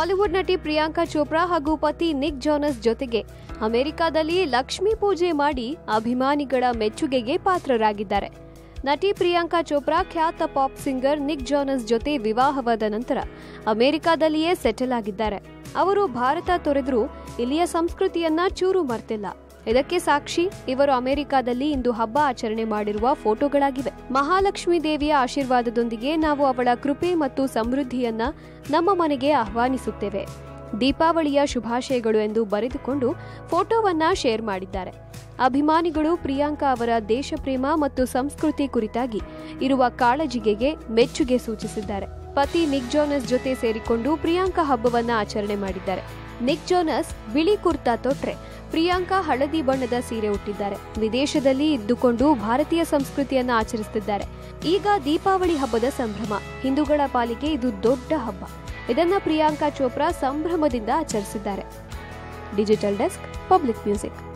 Bollywood ನಟಿ ಪ್ರಿಯಾಂಕಾ ಚೋಪ್ರಾ ಹಾಗೂ ಪತಿ ನಿಕ್ ಜೋನಸ್ ಜೊತೆಗೆ ಅಮೆರಿಕಾದಲ್ಲಿ ಲಕ್ಷ್ಮೀ ಪೂಜೆ ಮಾಡಿ ಅಭಿಮಾನಿಗಳ ಮೆಚ್ಚುಗೆಗೆ ಪಾತ್ರರಾಗಿದ್ದಾರೆ ನಟಿ ಪ್ರಿಯಾಂಕಾ ಚೋಪ್ರಾ ಖ್ಯಾತ ಪಾಪ್ ಸಿಂಗರ್ ನಿಕ್ ಜೋನಸ್ ಜೊತೆ ವಿವಾಹವಾದ ನಂತರ ಅಮೆರಿಕಾದಲ್ಲಿಯೇ ಸೆಟಲ್ ಆಗಿದ್ದಾರೆ ಅವರು ಭಾರತ ತೊರೆದರೂ ಇಲ್ಲಿಯ ಸಂಸ್ಕೃತಿಯನ್ನ ಚೂರು ಮರ್ತಿಲ್ಲ ಇದಕ್ಕೆ ಸಾಕ್ಷಿ ಇವರು ಅಮೆರಿಕಾದಲ್ಲಿ ಇಂದು ಹಬ್ಬ ಆಚರಣೆ ಮಾಡಿರುವ ಫೋಟೋಗಳಾಗಿವೆ ಮಹಾಲಕ್ಷ್ಮೀ ದೇವಿಯ ಆಶೀರ್ವಾದದೊಂದಿಗೆ ನಾವು ಅವಳ ಕೃಪೆ ಮತ್ತು ಸಮೃದ್ಧಿಯನ್ನ ನಮ್ಮ ಮನೆಗೆ ಆಹ್ವಾನಿಸುತ್ತೇವೆ ದೀಪಾವಳಿಯ ಶುಭಾಶಯಗಳು ಎಂದು ಬರೆದುಕೊಂಡು ಫೋಟೋವನ್ನ ಶೇರ್ ಮಾಡಿದ್ದಾರೆ ಅಭಿಮಾನಿಗಳು ಪ್ರಿಯಾಂಕಾ ಅವರ ದೇಶಪ್ರೇಮ ಮತ್ತು ಸಂಸ್ಕೃತಿ ಕುರಿತಾಗಿ ಇರುವ ಕಾಳಜಿಗೆಗೆ ಮೆಚ್ಚುಗೆ ಸೂಚಿಸಿದ್ದಾರೆ ಪತಿ ನಿಕ್ ಜೋನಸ್ ಜೊತೆ ಸೇರಿಕೊಂಡು ಪ್ರಿಯಾಂಕಾ ಹಬ್ಬವನ್ನ ಆಚರಣೆ ಮಾಡಿದ್ದಾರೆ ನಿಕ್ ಜೋನಸ್ ಬಿಳಿ ಕುರ್ತಾ ತೊಟ್ರೆ ಪ್ರಿಯಾಂಕಾ ಹಳದಿ ಬಣ್ಣದ ಸೀರೆ ಉಟ್ಟಿದ್ದಾರೆ ವಿದೇಶದಲ್ಲಿ ಇದ್ದುಕೊಂಡು ಭಾರತೀಯ ಸಂಸ್ಕೃತಿಯನ್ನ ಆಚರಿಸುತ್ತಿದ್ದಾರೆ ಈಗ ದೀಪಾವಳಿ ಹಬ್ಬದ ಸಂಭ್ರಮ ಹಿಂದೂಗಳ ಪಾಲಿಗೆ ಇದು ದೊಡ್ಡ ಹಬ್ಬ ಇದನ್ನ ಪ್ರಿಯಾಂಕಾ ಚೋಪ್ರಾ ಸಂಭ್ರಮದಿಂದ ಆಚರಿಸಿದ್ದಾರೆ ಡಿಜಿಟಲ್ ಡೆಸ್ಕ್ ಪಬ್ಲಿಕ್ ಮ್ಯೂಸಿಕ್